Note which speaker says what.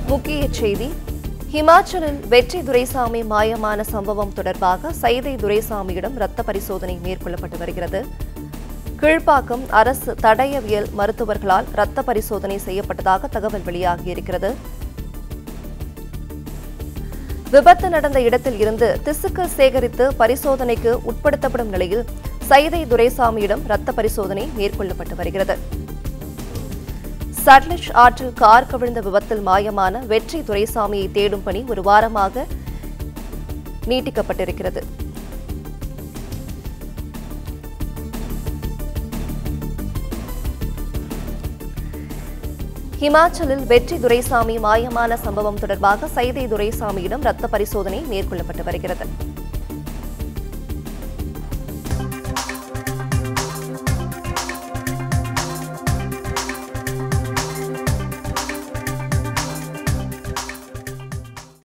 Speaker 1: முக்கிய செய்தி ஹிமாச்சலில் வெற்றி துரைசாமி மாயமான சம்பவம் தொடர்பாக சைதை துரைசாமியிடம் இரத்த பரிசோதனை மேற்கொள்ளப்பட்டு வருகிறது கீழ்ப்பாக்கம் அரசு தடயவியல் மருத்துவர்களால் இரத்த பரிசோதனை செய்யப்பட்டதாக தகவல் வெளியாகியிருக்கிறது விபத்து நடந்த இடத்தில் இருந்து திசுக்கள் சேகரித்து பரிசோதனைக்கு உட்படுத்தப்படும் நிலையில் சைதை துரைசாமியிடம் இரத்த பரிசோதனை மேற்கொள்ளப்பட்டு வருகிறது சட்லஜ் ஆற்றில் கார் கவிழ்ந்த விபத்தில் மாயமான வெற்றி துரைசாமியை தேடும் பணி ஒரு வாரமாக நீட்டிக்கப்பட்டிருக்கிறது ஹிமாச்சலில் வெற்றி துரைசாமி மாயமான சம்பவம் தொடர்பாக சைதை துரைசாமியிடம் இரத்த பரிசோதனை மேற்கொள்ளப்பட்டு வருகிறது